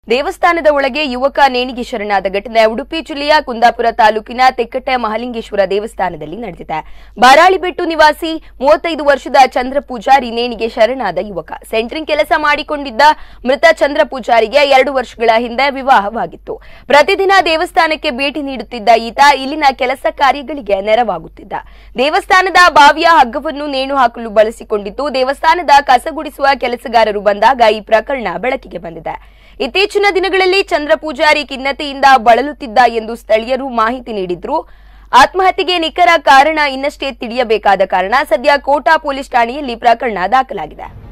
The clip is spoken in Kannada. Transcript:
ದೇವಸ್ಥಾನದ ಒಳಗೆ ಯುವಕ ನೇಣಿಗೆ ಶರಣಾದ ಘಟನೆ ಉಡುಪಿ ಜಿಲ್ಲೆಯ ಕುಂದಾಪುರ ತಾಲೂಕಿನ ತೆಕ್ಕಟ್ಟೆ ಮಹಾಲಿಂಗೇಶ್ವರ ದೇವಸ್ಥಾನದಲ್ಲಿ ನಡೆದಿದೆ ಬಾರಾಳಿಬೆಟ್ಟು ನಿವಾಸಿ ಮೂವತ್ತೈದು ವರ್ಷದ ಚಂದ್ರ ಪೂಜಾರಿ ನೇಣಿಗೆ ಶರಣಾದ ಯುವಕ ಸೆಂಟ್ರಿಂಗ್ ಕೆಲಸ ಮಾಡಿಕೊಂಡಿದ್ದ ಮೃತ ಚಂದ್ರ ಪೂಜಾರಿಗೆ ಎರಡು ವರ್ಷಗಳ ಹಿಂದೆ ವಿವಾಹವಾಗಿತ್ತು ಪ್ರತಿದಿನ ದೇವಸ್ಥಾನಕ್ಕೆ ಭೇಟಿ ನೀಡುತ್ತಿದ್ದ ಈತ ಇಲ್ಲಿನ ಕೆಲಸ ಕಾರ್ಯಗಳಿಗೆ ನೆರವಾಗುತ್ತಿದ್ದ ದೇವಸ್ಥಾನದ ಬಾವಿಯ ಹಗ್ಗವನ್ನು ನೇಣು ಹಾಕಲು ಬಳಸಿಕೊಂಡಿದ್ದು ದೇವಸ್ಥಾನದ ಕಸಗುಡಿಸುವ ಕೆಲಸಗಾರರು ಬಂದಾಗ ಈ ಪ್ರಕರಣ ಬೆಳಕಿಗೆ ಬಂದಿದೆ ಇತ್ತೀಚಿನ ದಿನಗಳಲ್ಲಿ ಚಂದ್ರ ಪೂಜಾರಿ ಖಿನ್ನತೆಯಿಂದ ಬಳಲುತ್ತಿದ್ದ ಎಂದು ಸ್ಥಳೀಯರು ಮಾಹಿತಿ ನೀಡಿದ್ರು ಆತ್ಮಹತ್ಯೆಗೆ ನಿಖರ ಕಾರಣ ಇನ್ನಷ್ಟೇ ತಿಳಿಯಬೇಕಾದ ಕಾರಣ ಸದ್ಯ ಕೋಟಾ ಪೊಲೀಸ್ ಠಾಣೆಯಲ್ಲಿ ಪ್ರಕರಣ ದಾಖಲಾಗಿದೆ